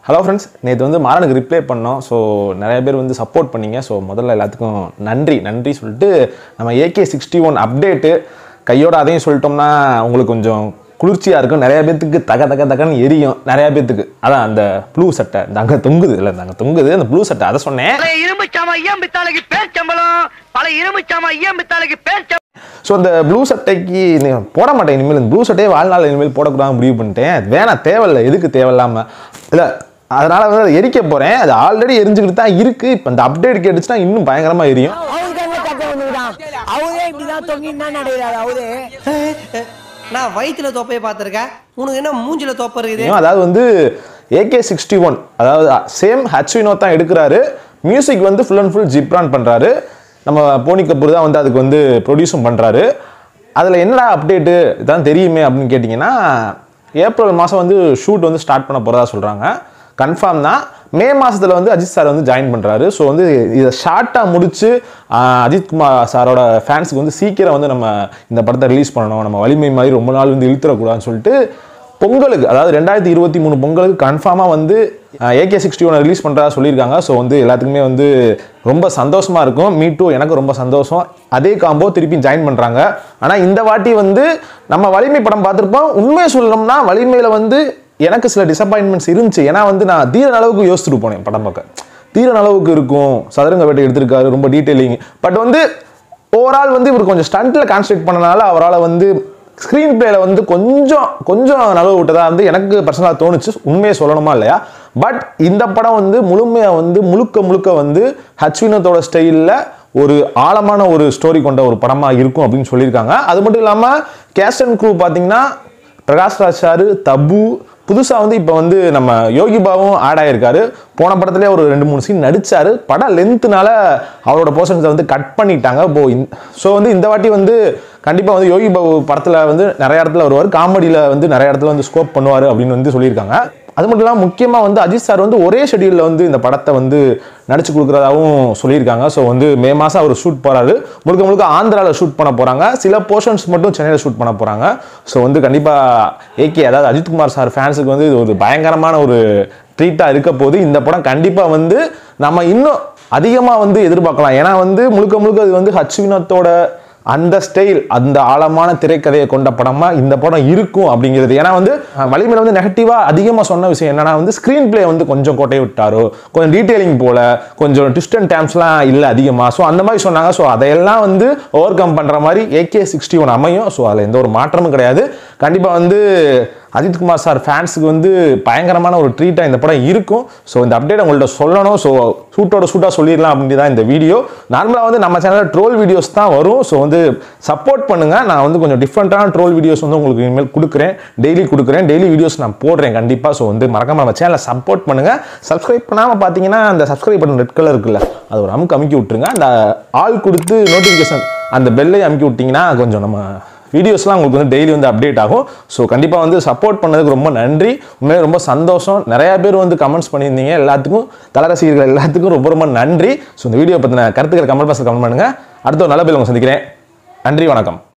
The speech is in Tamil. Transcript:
ஹலோ ஃப்ரெண்ட்ஸ் நேற்று வந்து மாறனுக்கு ரிப்ளை பண்ணோம் ஸோ நிறைய பேர் வந்து சப்போர்ட் பண்ணீங்க ஸோ முதல்ல எல்லாத்துக்கும் நன்றி நன்றி சொல்லிட்டு நம்ம ஏகே சிக்ஸ்டி ஒன் அப்டேட்டு கையோட அதையும் சொல்லிட்டோம்னா உங்களுக்கு கொஞ்சம் குளிர்ச்சியாக இருக்கும் நிறைய பேத்துக்கு தக தக தகன்னு எரியும் நிறைய பேத்துக்கு அதான் அந்த ப்ளூ சட்டை இந்த அங்கே தொங்குது இல்லை இந்த அங்கே தொங்குது அந்த ப்ளூ சட்டை அதை சொன்னேன் பல இரும்பு சாமா ஐயம் பித்தாளைக்கு பேர் சம்பளம் பல இரும்பு சாமா ஐயம் பித்தாளைக்கு பேர் சம்பளம் ஸோ அந்த ப்ளூ சட்டைக்கு நீ போட மாட்டேன் இனிமேல் இந்த ப்ளூ சட்டையே வாழ்நாள் இனிமேல் போடக்கூடாது முடிவு பண்ணிட்டேன் அது வேணாம் தேவையில்லை எதுக்கு தேவையில்லாம இல்லை அதனால வந்து அதை எரிக்க போகிறேன் அது ஆல்ரெடி எரிஞ்சுக்கிட்டு தான் இருக்கு இப்போ இந்த அப்டேட் கேட்டுச்சுன்னா இன்னும் பயங்கரமாக எரியும் அவருக்கு என்ன தக்க வந்துதான் அவரே இப்படிதான் தொங்கிட்டு தான் நடைகிறாரு அவரு நான் வயிற்றுல தொப்பையை பார்த்துருக்கேன் உனக்கு என்ன மூஞ்சில தொப்பை இருக்குது ஏன் அதாவது வந்து ஏகே சிக்ஸ்டி ஒன் அதாவது சேம் ஹச் வினோத் தான் எடுக்கிறாரு மியூசிக் வந்து ஃபுல் அண்ட் ஃபுல் ஜிப்ரான் பண்ணுறாரு நம்ம போனி கபூர் தான் வந்து அதுக்கு வந்து ப்ரொடியூஸும் பண்ணுறாரு அதில் என்னடா அப்டேட்டு இதான் தெரியுமே அப்படின்னு கேட்டிங்கன்னா ஏப்ரல் மாதம் வந்து ஷூட் வந்து ஸ்டார்ட் பண்ண போகிறதா சொல்கிறாங்க கன்ஃபார்ம் தான் மே மாதத்தில் வந்து அஜித் சார் வந்து ஜாயின் பண்ணுறாரு ஸோ வந்து இதை ஷார்ட்டாக முடிச்சு ஆஹ், அஜித் குமார் சாரோட ஃபேன்ஸுக்கு வந்து சீக்கிரம் வந்து நம்ம இந்த படத்தை ரிலீஸ் பண்ணணும் நம்ம வலிமை மாதிரி ரொம்ப நாள் வந்து இழுத்துறக்கூடாதுன்னு சொல்லிட்டு பொங்கலுக்கு அதாவது ரெண்டாயிரத்தி இருபத்தி மூணு பொங்கலுக்கு கன்ஃபார்மாக வந்து ஏகே சிக்ஸ்டி ஒன் ரிலீஸ் பண்ணுறதா சொல்லியிருக்காங்க ஸோ வந்து எல்லாத்துக்குமே வந்து ரொம்ப சந்தோஷமாக இருக்கும் மீ டூ எனக்கு ரொம்ப சந்தோஷம் அதே காம்போ திருப்பி ஜாயின் பண்ணுறாங்க ஆனால் இந்த வாட்டி வந்து நம்ம வலிமை படம் பார்த்துருப்போம் உண்மையை சொல்லணும்னா வலிமையில் வந்து எனக்கு சில டிசப்பாயின்மெண்ட்ஸ் இருந்துச்சு ஏன்னா வந்து நான் தீரன் அளவுக்கு யோசிச்சுட்டு போனேன் படம் பார்க்க தீரன் அளவுக்கு இருக்கும் சதுரங்க வேட்டை எடுத்திருக்காரு ரொம்ப டீட்டெயிலிங் பட் வந்து ஓவரால் வந்து இவர் கொஞ்சம் ஸ்டண்ட்டில் கான்சன்ட்ரேட் பண்ணனால அவரால் வந்து ஸ்க்ரீன் பிளேல வந்து கொஞ்சம் கொஞ்சம் நழுவு விட்டதா வந்து எனக்கு பர்சனலாக தோணுச்சு உண்மையை சொல்லணுமா இல்லையா பட் இந்த படம் வந்து முழுமையாக வந்து முழுக்க முழுக்க வந்து ஹச்வினத்தோட ஸ்டைலில் ஒரு ஆழமான ஒரு ஸ்டோரி கொண்ட ஒரு படமாக இருக்கும் அப்படின்னு சொல்லியிருக்காங்க அது மட்டும் இல்லாமல் கேஸ்ட் அண்ட் க்ரூ பார்த்தீங்கன்னா பிரகாஷ் ராஜ் சார் தபு புதுசாக வந்து இப்போ வந்து நம்ம யோகி பாவும் ஆட் ஆயிருக்காரு போன படத்துலேயே ஒரு ரெண்டு மூணு சீன் நடிச்சாரு படம் லென்த்துனால அவரோட போர்ஷன்ஸை வந்து கட் பண்ணிட்டாங்க இப்போ ஸோ வந்து இந்த வாட்டி வந்து கண்டிப்பாக வந்து யோகி பாபு படத்தில் வந்து நிறைய இடத்துல வருவார் காமெடியில் வந்து நிறைய இடத்துல வந்து ஸ்கோப் பண்ணுவார் அப்படின்னு வந்து சொல்லியிருக்காங்க அது மட்டும் இல்லாமல் முக்கியமாக வந்து அஜித் சார் வந்து ஒரே ஷெடியூலில் வந்து இந்த படத்தை வந்து நடிச்சு கொடுக்குறதாவும் சொல்லியிருக்காங்க ஸோ வந்து மே மாதம் அவர் ஷூட் போகிறாரு முழுக்க முழுக்க ஆந்திராவில் ஷூட் பண்ண போகிறாங்க சில போர்ஷன்ஸ் மட்டும் சென்னையில் ஷூட் பண்ண போகிறாங்க ஸோ வந்து கண்டிப்பாக ஏகே அதாவது அஜித்குமார் சார் ஃபேன்ஸுக்கு வந்து இது ஒரு பயங்கரமான ஒரு ட்ரீட்டாக இருக்க போது இந்த படம் கண்டிப்பாக வந்து நம்ம இன்னும் அதிகமாக வந்து எதிர்பார்க்கலாம் ஏன்னா வந்து முழுக்க முழுக்க அது வந்து ஹச் வினோத்தோட அந்த ஸ்டைல் அந்த ஆழமான திரைக்கதையை கொண்ட படமா இந்த படம் இருக்கும் அப்படிங்கிறது ஏன்னா வந்து அஹ், வலிமையில வந்து நெகட்டிவா அதிகமா சொன்ன விஷயம் என்னன்னா வந்து ஸ்கிரீன் பிளே வந்து கொஞ்சம் கொட்டை விட்டாரோ கொஞ்சம் டீடைலிங் போல கொஞ்சம் ட்விஸ்ட் அண்ட் டேம்ஸ்லாம் இல்லை அதிகமா ஸோ அந்த மாதிரி சொன்னாங்க ஸோ அதையெல்லாம் வந்து ஓவர் கம் பண்ற மாதிரி ஏகே சிக்ஸ்டி ஒன் அமையும் ஸோ அதில் எந்த ஒரு மாற்றமும் கிடையாது கண்டிப்பா வந்து அஜித்குமார் சார் ஃபேன்ஸுக்கு வந்து பயங்கரமான ஒரு ட்ரீட்டாக இந்த படம் இருக்கும் ஸோ இந்த அப்டேட் உங்கள்ட்ட சொல்லணும் ஸோ ஷூட்டோட ஷூட்டாக சொல்லிடலாம் அப்படின்னு தான் இந்த வீடியோ நார்மலாக வந்து நம்ம சேனலில் ட்ரோல் வீடியோஸ் தான் வரும் ஸோ வந்து சப்போர்ட் பண்ணுங்க நான் வந்து கொஞ்சம் டிஃப்ரெண்ட்டான ட்ரோல் வீடியோஸ் வந்து உங்களுக்கு இனிமேல் கொடுக்குறேன் டெய்லி கொடுக்குறேன் டெய்லி வீடியோஸ் நான் போடுறேன் கண்டிப்பாக ஸோ வந்து மறக்காம நம்ம சேனலை சப்போர்ட் பண்ணுங்க சப்ஸ்கிரைப் பண்ணாமல் பார்த்தீங்கன்னா அந்த சப்ஸ்கிரைப் பண்ண ரெட் கலர் இருக்குல்ல அது ஒரு அமுக்கு அமுக்கி விட்டுருங்க அந்த ஆள் கொடுத்து நோட்டிஃபிகேஷன் அந்த பெல்லை அமுக்கி விட்டிங்கன்னா கொஞ்சம் நம்ம வீடியோஸ்லாம் உங்களுக்கு வந்து டெய்லி வந்து அப்டேட் ஆகும் ஸோ கண்டிப்பாக வந்து சப்போர்ட் பண்ணதுக்கு ரொம்ப நன்றி உண்மையிலே ரொம்ப சந்தோஷம் நிறையா பேர் வந்து கமெண்ட்ஸ் பண்ணியிருந்தீங்க எல்லாத்துக்கும் தல ரசிகர்கள் எல்லாத்துக்கும் ரொம்ப ரொம்ப நன்றி ஸோ இந்த வீடியோ பற்றின கருத்துக்கள் கமெண்ட் பாக்ஸில் கமெண்ட் பண்ணுங்கள் அடுத்த ஒரு நல்ல பேர் உங்களை சந்திக்கிறேன் நன்றி வணக்கம்